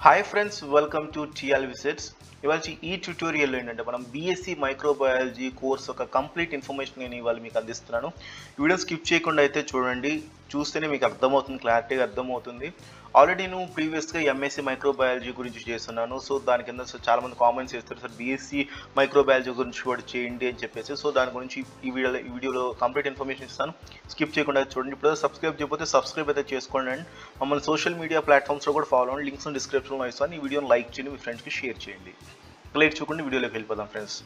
Hi friends welcome to TL visits ఇవాళ ఈ ట్యూటోరియల్లో ఏంటంటే మనం బీఎస్సీ మైక్రోబయాలజీ కోర్స్ ఒక కంప్లీట్ ఇన్ఫర్మేషన్ నేను ఇవాళ మీకు అందిస్తున్నాను ఈ వీడియో స్కిప్ చేయకుండా అయితే చూడండి చూస్తేనే మీకు అర్థమవుతుంది క్లారిటీగా అర్థమవుతుంది ఆల్రెడీ నేను ప్రీవియస్గా ఎంఎస్సీ మైక్రోబయాలజీ గురించి చేస్తున్నాను సో దాని కింద సో చాలా మంది కామెంట్స్ చేస్తారు సార్ బీఎస్సీ మైక్రోబయాలజీ గురించి కూడా చేయండి అని చెప్పేసి సో దాని గురించి ఈ వీడియోలో ఈ వీడియోలో కంప్లీట్ ఇన్ఫర్మేషన్ ఇస్తాను స్కిప్ చేయకుండా చూడండి ఇప్పుడు సబ్స్క్రైబ్ చేయకపోతే సబ్స్క్రైబ్ అయితే చేసుకోండి అండ్ మమ్మల్ని సోషల్ మీడియా ప్లాట్ఫామ్స్లో కూడా ఫాలో అవ్వండి లింక్స్ డిస్క్రిప్షన్లో ఇస్తాను ఈ వీడియోని లైక్ చేయండి మీ ఫ్రెండ్స్కి షేర్ చేయండి లైక్ చూడండి వీడియోలోకి వెళ్ళిపోదాం ఫ్రెండ్స్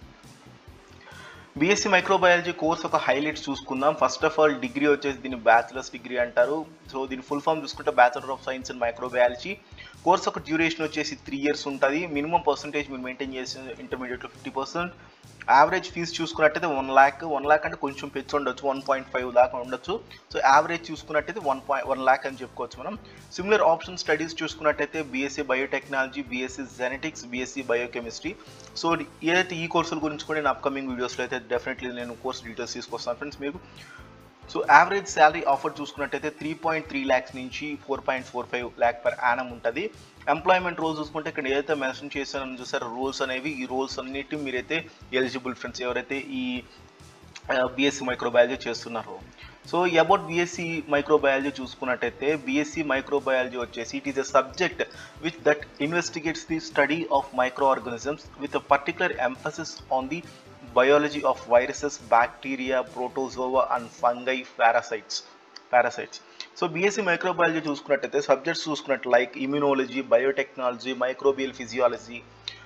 బీఎస్సీ మైక్రోబయాలజీ కోర్స్ ఒక హైలైట్స్ చూసుకుందాం ఫస్ట్ ఆఫ్ ఆల్ డిగ్రీ వచ్చేసి దీన్ని బ్యాచిలర్స్ డిగ్రీ అంటారు సో దీని ఫుల్ ఫామ్ చూసుకుంటే bachelor of science and microbiology course ఒక డ్యూరేషన్ వచ్చేసి త్రీ ఇయర్స్ ఉంటుంది మినిమం పర్సంటేజ్ మీరు మెయింటైన్ చేసి ఇంటర్మీడియట్లో ఫిఫ్టీ పర్సెంట్ యావరేజ్ ఫీజు చూసుకున్నట్టయితే వన్ ల్యాక్ వన్ ల్యాక్ అంటే కొంచెం పెంచి ఉండొచ్చు వన్ పాయింట్ ఫైవ్ దాకా ఉండొచ్చు సో యావరేజ్ చూసుకున్నట్టయితే వన్ పాయింట్ వన్ ల్యాక్ అని చెప్పుకోవచ్చు మనం సిమిలర్ ఆప్షన్ స్టడీస్ చూసుకున్నట్టయితే BSc biotechnology BSc genetics BSc biochemistry so ఏదైతే ఈ కోర్సుల గురించి కూడా నేను అప్కమింగ్ వీడియోస్లో అయితే డెఫినెట్లీ నేను కోర్స్ డీటెయిల్స్ తీసుకొస్తాను ఫ్రెండ్స్ మీకు సో యావరేజ్ శాలరీ ఆఫర్ చూసుకున్నట్టయితే త్రీ పాయింట్ త్రీ ల్యాక్స్ నుంచి four point four five lakh per annum ఉంటుంది ఎంప్లాయ్మెంట్ రోల్స్ చూసుకుంటే ఇక్కడ ఏదైతే మెన్షన్ చేశానని చూసారో రూల్స్ అనేవి ఈ రూల్స్ అన్నిటి మీరైతే ఎలిజిబుల్ ఫ్రెండ్స్ ఎవరైతే ఈ బీఎస్సీ మైక్రోబయాలజీ చేస్తున్నారో సో అబౌట్ బీఎస్సీ మైక్రోబయాలజీ చూసుకున్నట్టయితే బీఎస్సీ మైక్రోబయాలజీ వచ్చేసి it is a subject which that investigates the study of micro organisms with a particular emphasis on the biology of viruses, bacteria, protozoa and fungi, parasites. parasites. So BSc microbiology చూసుకున్నట్టయితే subjects చూసుకున్నట్టు like immunology biotechnology microbial physiology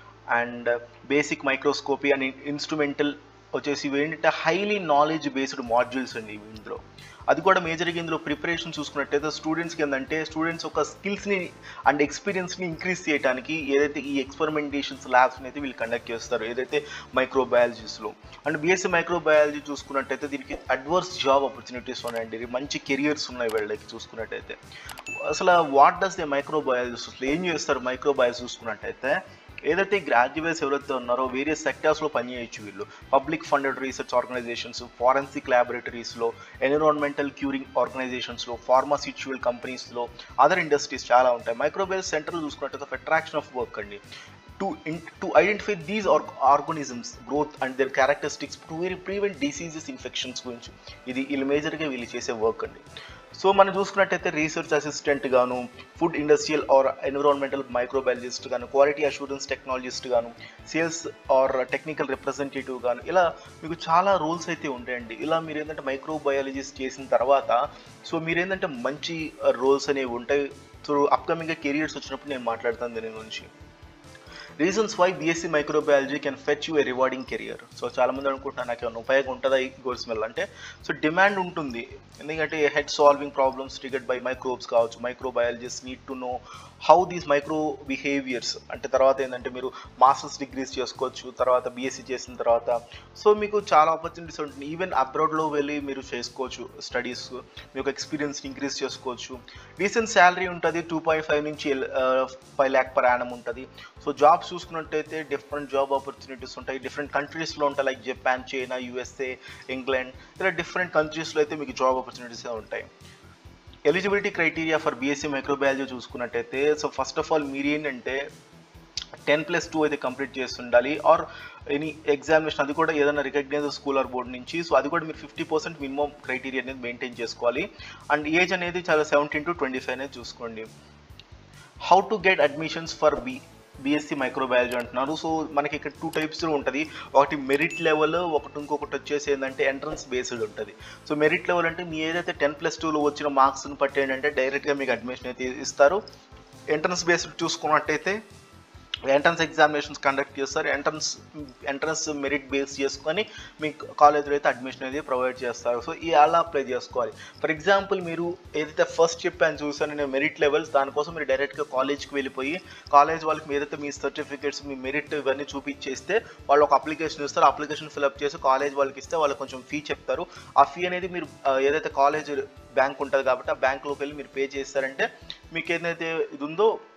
and basic microscopy and instrumental వచ్చేసి ఇవి ఏంటంటే highly knowledge based modules అండి ఇవి ఇందులో అది కూడా మేజర్గా ఇందులో ప్రిపరేషన్ చూసుకున్నట్టయితే స్టూడెంట్స్కి ఏంటంటే స్టూడెంట్స్ ఒక స్కిల్స్ని అండ్ ఎక్స్పీరియన్స్ని ఇంక్రీజ్ చేయడానికి ఏదైతే ఈ ఎక్స్పెరిమెంటేషన్స్ ల్యాబ్స్ని అయితే వీళ్ళు కండక్ట్ చేస్తారు ఏదైతే మైక్రోబయాలజీస్లో అండ్ బీఎస్సీ మైక్రోబయాలజీ చూసుకున్నట్టయితే దీనికి అడ్వర్స్ జాబ్ ఆపర్చునిటీస్ ఉన్నాయండి మంచి కెరియర్స్ ఉన్నాయి వీళ్ళకి చూసుకున్నట్టయితే అసలు వాట్ డస్ ది మైక్రోబయాలజీస్ అసలు ఏం చేస్తారు మైక్రోబయాలజీ చూసుకున్నట్టయితే ఏదైతే గ్రాడ్యుయేట్స్ ఎవరైతే ఉన్నారో వేరియస్ సెక్టార్స్లో పనిచేయచ్చు వీళ్ళు public funded research organisations forensic ల్యాబొరేటరీస్లో ఎన్విరాన్మెంటల్ క్యూరింగ్ ఆర్గనైజేషన్స్లో ఫార్మాసిచువల్ కంపెనీస్లో అదర్ ఇండస్ట్రీస్ చాలా ఉంటాయి మైక్రోబయల్ సెంటర్ చూసుకున్నట్టయితే అట్రాక్షన్ ఆఫ్ వర్క్ అండి to in to identify these are organisms growth and their characteristics to very prevent diseases infections గురించి ఇది వీళ్ళు మేజర్గా వీళ్ళు చేసే వర్క్ అండి సో మనం చూసుకున్నట్టయితే రీసెర్చ్ అసిస్టెంట్ గాను food industrial or environmental microbiologist గాను క్వాలిటీ అష్యూరెన్స్ టెక్నాలజిస్ట్ గాను సేల్స్ ఆర్ టెక్నికల్ రిప్రజెంటేటివ్ గాను ఇలా మీకు చాలా రోల్స్ అయితే ఉంటాయండి ఇలా మీరు ఏంటంటే మైక్రోబయాలజిస్ట్ చేసిన తర్వాత సో మీరు ఏంటంటే మంచి రోల్స్ అనేవి ఉంటాయి సో అప్కమింగ్గా కెరియర్స్ వచ్చినప్పుడు నేను మాట్లాడతాను దీని గురించి reasons why BSc microbiology can fetch you a rewarding career so చాలామంది అనుకుంటున్నారు నాకు ఏమైనా ఉపయోగం ఉంటుందా ఈ కోర్స్ వల్ల అంటే సో డిమాండ్ ఉంటుంది ఎందుకంటే head solving problems triggered by microbes కావచ్చు microbiologist need to know how these micro behaviours అంటే తర్వాత ఏంటంటే మీరు మాస్టర్స్ డిగ్రీస్ చేసుకోవచ్చు తర్వాత బీఎస్సీ చేసిన తర్వాత సో మీకు చాలా ఆపర్చునిటీస్ ఉంటుంది ఈవెన్ అబ్రాడ్లో వెళ్ళి మీరు చేసుకోవచ్చు స్టడీస్ మీకు ఎక్స్పీరియన్స్ ఇంక్రీజ్ చేసుకోవచ్చు రీసెంట్ శాలరీ ఉంటుంది టూ పాయింట్ ఫైవ్ నుంచి ఫైవ్ ల్యాక్ పర్ యానం ఉంటుంది సో జాబ్స్ చూసుకున్నట్టయితే డిఫరెంట్ జాబ్ ఆపర్చునిటీస్ ఉంటాయి డిఫరెంట్ కంట్రీస్లో ఉంటాయి like Japan China USA England ఇలా డిఫరెంట్ కంట్రీస్లో అయితే మీకు జాబ్ ఆపర్చునిటీస్ ఉంటాయి eligibility criteria for BSc microbiology చూసుకున్నట్టయితే సో ఫస్ట్ ఆఫ్ ఆల్ మీరు ఏంటంటే టెన్ ప్లస్ టూ అయితే కంప్లీట్ చేసి ఉండాలి ఆర్ ఎనీ ఎగ్జామినేషన్ అది కూడా ఏదైనా రికగ్నైజ్ స్కూల్ ఆర్ బోర్డ్ నుంచి సో అది కూడా మీరు ఫిఫ్టీ పర్సెంట్ మినిమం క్రైటీరియా అనేది మెయింటైన్ చేసుకోవాలి అండ్ ఏజ్ అనేది చాలా సెవెంటీన్ టు ట్వంటీ ఫైవ్ అనేది చూసుకోండి how to get admissions for B BSc microbiology అంటున్నారు సో మనకి ఇక్కడ టూ టైప్స్ ఉంటుంది ఒకటి మెరిట్ లెవెల్ ఒకటి ఇంకొకటి వచ్చేసి ఏంటంటే ఎంట్రన్స్ బేస్డ్ ఉంటుంది సో మెరిట్ లెవెల్ అంటే మీ ఏదైతే టెన్ ప్లస్ టూలో వచ్చిన మార్క్స్ని బట్టి ఏంటంటే డైరెక్ట్గా మీకు అడ్మిషన్ అయితే ఇస్తారు ఎంట్రన్స్ బేస్డ్ చూసుకున్నట్టయితే ఎంట్రన్స్ ఎగ్జామినేషన్స్ కండక్ట్ చేస్తారు ఎంట్రన్స్ ఎంట్రన్స్ మెరిట్ బేస్ చేసుకొని మీకు కాలేజ్లో అయితే అడ్మిషన్ అనేది ప్రొవైడ్ చేస్తారు సో ఈ అలా అప్లై చేసుకోవాలి ఫర్ ఎగ్జాంపుల్ మీరు ఏదైతే ఫస్ట్ చెప్పాను చూసాను నేను మెరిట్ లెవెల్స్ దానికోసం మీరు డైరెక్ట్గా కాలేజ్కి వెళ్ళిపోయి కాలేజ్ వాళ్ళకి ఏదైతే మీ సర్టిఫికేట్స్ మీ మెరిట్ ఇవన్నీ చూపించేస్తే వాళ్ళు ఒక అప్లికేషన్ ఇస్తారు అప్లికేషన్ ఫిల్అప్ చేసి కాలేజ్ వాళ్ళకి ఇస్తే వాళ్ళు కొంచెం ఫీ చెప్తారు ఆ ఫీ అనేది మీరు ఏదైతే కాలేజ్ బ్యాంక్ ఉంటుంది కాబట్టి ఆ బ్యాంక్లోకి వెళ్ళి మీరు పే చేస్తారంటే మీకు ఏదైతే ఇది ఉందో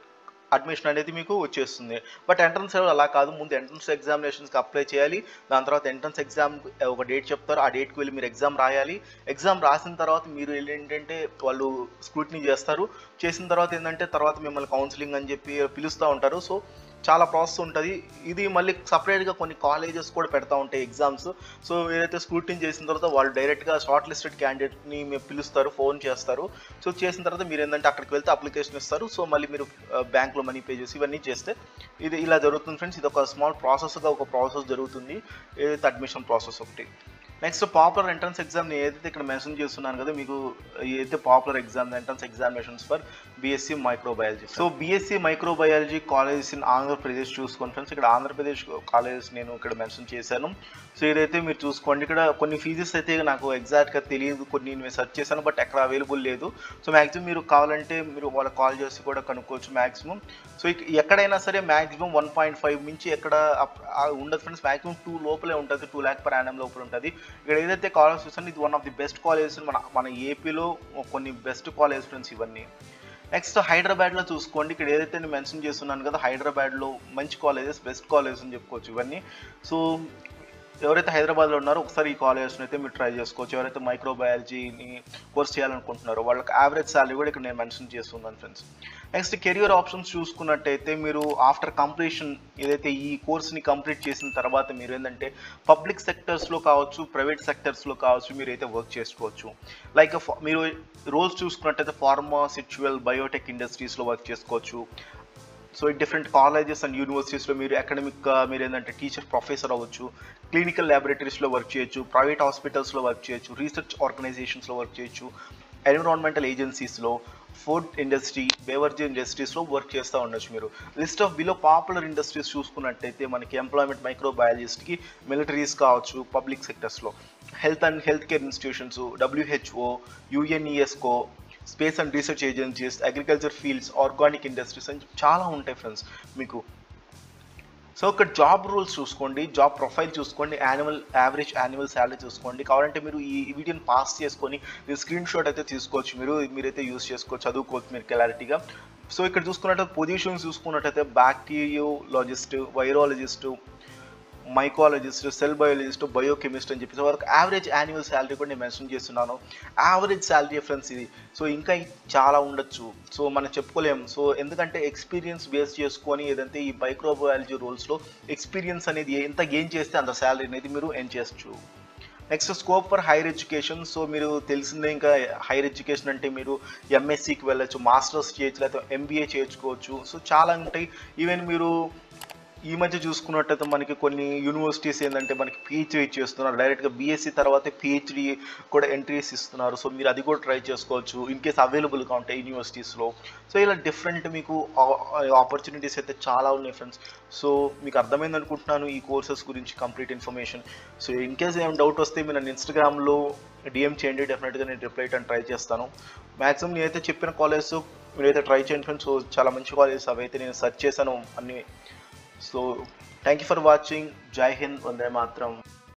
అడ్మిషన్ అనేది మీకు వచ్చేస్తుంది బట్ ఎంట్రన్స్ అలా కాదు ముందు ఎంట్రన్స్ ఎగ్జామినేషన్స్కి అప్లై చేయాలి దాని తర్వాత ఎంట్రన్స్ ఎగ్జామ్ ఒక డేట్ చెప్తారు ఆ డేట్కి వెళ్ళి మీరు ఎగ్జామ్ రాయాలి ఎగ్జామ్ రాసిన తర్వాత మీరు వెళ్ళి ఏంటంటే వాళ్ళు స్క్రూటినీ చేస్తారు చేసిన తర్వాత ఏంటంటే తర్వాత మిమ్మల్ని కౌన్సిలింగ్ అని చెప్పి పిలుస్తూ ఉంటారు సో చాలా ప్రాసెస్ ఉంటుంది ఇది మళ్ళీ సపరేట్గా కొన్ని కాలేజెస్ కూడా పెడతా ఉంటాయి ఎగ్జామ్స్ సో ఏదైతే స్క్రూటినీ చేసిన తర్వాత వాళ్ళు డైరెక్ట్గా షార్ట్ లిస్టెడ్ క్యాండిడేట్ని మీరు పిలుస్తారు ఫోన్ చేస్తారు సో చేసిన తర్వాత మీరు ఏంటంటే అక్కడికి వెళ్తే అప్లికేషన్ ఇస్తారు సో మళ్ళీ మీరు బ్యాంక్లో మనీ పే చేసి ఇవన్నీ చేస్తే ఇది ఇలా జరుగుతుంది ఫ్రెండ్స్ ఇది ఒక స్మాల్ ప్రాసెస్గా ఒక ప్రాసెస్ జరుగుతుంది ఏదైతే అడ్మిషన్ ప్రాసెస్ ఒకటి నెక్స్ట్ పాపులర్ ఎంట్రన్స్ ఎగ్జామ్ నేను ఏదైతే ఇక్కడ మెన్షన్ చేస్తున్నాను కదా మీకు ఏదైతే popular exam entrance examinations for BSc microbiology so BSc microbiology colleges in Andhra Pradesh చూసుకోండి ఫ్రెండ్స్ ఇక్కడ ఆంధ్రప్రదేశ్ కాలేజెస్ నేను ఇక్కడ మెన్షన్ చేశాను సో ఇదైతే మీరు చూసుకోండి ఇక్కడ కొన్ని ఫీజెస్ అయితే నాకు ఎగ్జాక్ట్గా తెలియదు కొన్ని నేను సెర్చ్ చేశాను బట్ ఎక్కడ అవైలబుల్ లేదు సో మ్యాక్సిమం మీరు కావాలంటే మీరు వాళ్ళకి కాల్ చేసి కూడా కనుక్కోవచ్చు మ్యాక్సిమం సో ఇక- ఎక్కడైనా సరే మ్యాక్సిమం వన్ పాయింట్ ఫైవ్ నుంచి ఎక్కడ అప్- ఆ ఉండదు ఫ్రెండ్స్ మ్యాక్సిమం టూ లోపలే ఉంటుంది టూ ల్యాక్ పర్ యానం లోపల ఉంటుంది ఇక్కడ ఏదైతే కాలేజ్ చూసాను ఇది one of the best colleges మన మన ఏపీలో కొన్ని బెస్ట్ కాలేజ్ ఫ్రెండ్స్ ఇవన్నీ నెక్స్ట్ హైదరాబాద్లో చూసుకోండి ఇక్కడ ఏదైతే నేను మెన్షన్ చేస్తున్నాను కదా హైదరాబాద్లో మంచి కాలేజెస్ బెస్ట్ కాలేజెస్ అని చెప్పుకోవచ్చు ఇవన్నీ సో ఎవరైతే హైదరాబాద్లో ఉన్నారో ఒకసారి ఈ కాలేజెస్ని అయితే మీరు ట్రై చేసుకోవచ్చు ఎవరైతే మైక్రోబయాలజీని కోర్స్ చేయాలనుకుంటున్నారో వాళ్ళకి యావరేజ్ శాలరీ కూడా ఇక్కడ నేను మెన్షన్ చేస్తున్నాను ఫ్రెండ్స్ నెక్స్ట్ కెరియర్ ఆప్షన్స్ చూసుకున్నట్టయితే మీరు ఆఫ్టర్ కంప్లీషన్ ఏదైతే ఈ కోర్స్ని కంప్లీట్ చేసిన తర్వాత మీరు ఏంటంటే పబ్లిక్ సెక్టర్స్లో కావచ్చు ప్రైవేట్ సెక్టర్స్లో కావచ్చు మీరు అయితే వర్క్ చేసుకోవచ్చు లైక్ మీరు రోల్స్ చూసుకున్నట్టయితే ఫార్మాసిచువల్ బయోటెక్ ఇండస్ట్రీస్లో వర్క్ చేసుకోవచ్చు సో డిఫరెంట్ కాలేజెస్ అండ్ యూనివర్సిటీస్లో మీరు అకాడమిక్గా మీరు ఏంటంటే టీచర్ ప్రొఫెసర్ అవ్వచ్చు క్లినికల్ ల్యాబొరేటరీస్లో వర్క్ చేయొచ్చు ప్రైవేట్ హాస్పిటల్స్లో వర్క్ చేయొచ్చు రీసెర్చ్ ఆర్గనైజేషన్స్లో వర్క్ చేయొచ్చు ఎన్విరాన్మెంటల్ ఏజెన్సీస్లో ఫుడ్ ఇండస్ట్రీ బేవర్జీ ఇండస్ట్రీస్లో వర్క్ చేస్తూ ఉండొచ్చు మీరు list of below popular industries చూసుకున్నట్టయితే మనకి ఎంప్లాయ్మెంట్ మైక్రోబయాలజిస్ట్కి మిలిటరీస్ కావచ్చు పబ్లిక్ సెక్టర్స్లో health and health care institutions WHO UNESCO space and research agencies agriculture fields organic industries అని చాలా ఉంటాయి ఫ్రెండ్స్ మీకు సో ఇక్కడ జాబ్ రూల్స్ చూసుకోండి జాబ్ ప్రొఫైల్ చూసుకోండి యాన్యువల్ యావరేజ్ యాన్యువల్ శాలరీ చూసుకోండి కావాలంటే మీరు ఈ వీడియోని పాస్ చేసుకొని మీరు స్క్రీన్ షాట్ అయితే తీసుకోవచ్చు మీరు మీరైతే యూస్ చేసుకోవచ్చు చదువుకోవచ్చు మీరు క్లారిటీగా సో ఇక్కడ చూసుకున్నట్టయితే పొజిషన్స్ చూసుకున్నట్టయితే bacteriologist virologist mycologist cell biologist biochemist అని చెప్పేసి వరకు యావరేజ్ యాన్యువల్ శాలరీ కూడా నేను మెన్షన్ చేస్తున్నాను యావరేజ్ శాలరీ డిఫరెన్స్ ఇది సో ఇంకా చాలా ఉండొచ్చు సో మనం చెప్పుకోలేము సో ఎందుకంటే ఎక్స్పీరియన్స్ బేస్ చేసుకొని ఏదంటే ఈ మైక్రోబయాలజీ రోల్స్లో ఎక్స్పీరియన్స్ అనేది ఎంత గెయిన్ చేస్తే అంత శాలరీ అనేది మీరు ఎన్ చేయొచ్చు next scope for higher education so మీరు తెలిసిందే ఇంకా హైయర్ ఎడ్యుకేషన్ అంటే మీరు ఎంఎస్సికి వెళ్ళొచ్చు మాస్టర్స్ చేయొచ్చు లేకపోతే ఎంబీఏ చేయించుకోవచ్చు సో చాలా ఉంటాయి ఈవెన్ మీరు ఈ మధ్య చూసుకున్నట్టయితే మనకి కొన్ని యూనివర్సిటీస్ ఏంటంటే మనకి పిహెచ్డీ చేస్తున్నారు డైరెక్ట్గా బీఎస్సీ తర్వాత పిహెచ్డీ కూడా ఎంట్రీస్ ఇస్తున్నారు సో మీరు అది కూడా ట్రై చేసుకోవచ్చు ఇన్ కేస్ అవైలబుల్గా ఉంటాయి యూనివర్సిటీస్లో సో ఇలా డిఫరెంట్ మీకు ఆపర్చునిటీస్ అయితే చాలా ఉన్నాయి ఫ్రెండ్స్ సో మీకు అర్థమైంది అనుకుంటున్నాను ఈ కోర్సెస్ గురించి complete information so in case ఏమైనా డౌట్ వస్తే మీరు నన్ను ఇన్స్టాగ్రామ్లో డిఎం చేయండి డెఫినెట్గా నేను రిప్లై చేయడానికి ట్రై చేస్తాను మ్యాక్సిమం నేనైతే చెప్పిన కాలేజెస్ మీరైతే ట్రై చేయండి ఫ్రెండ్స్ సో చాలా మంచి కాలేజెస్ అవైతే నేను సెర్చ్ చేశాను అన్ని so thank you for watching జై హింద్ వందే మాత్రం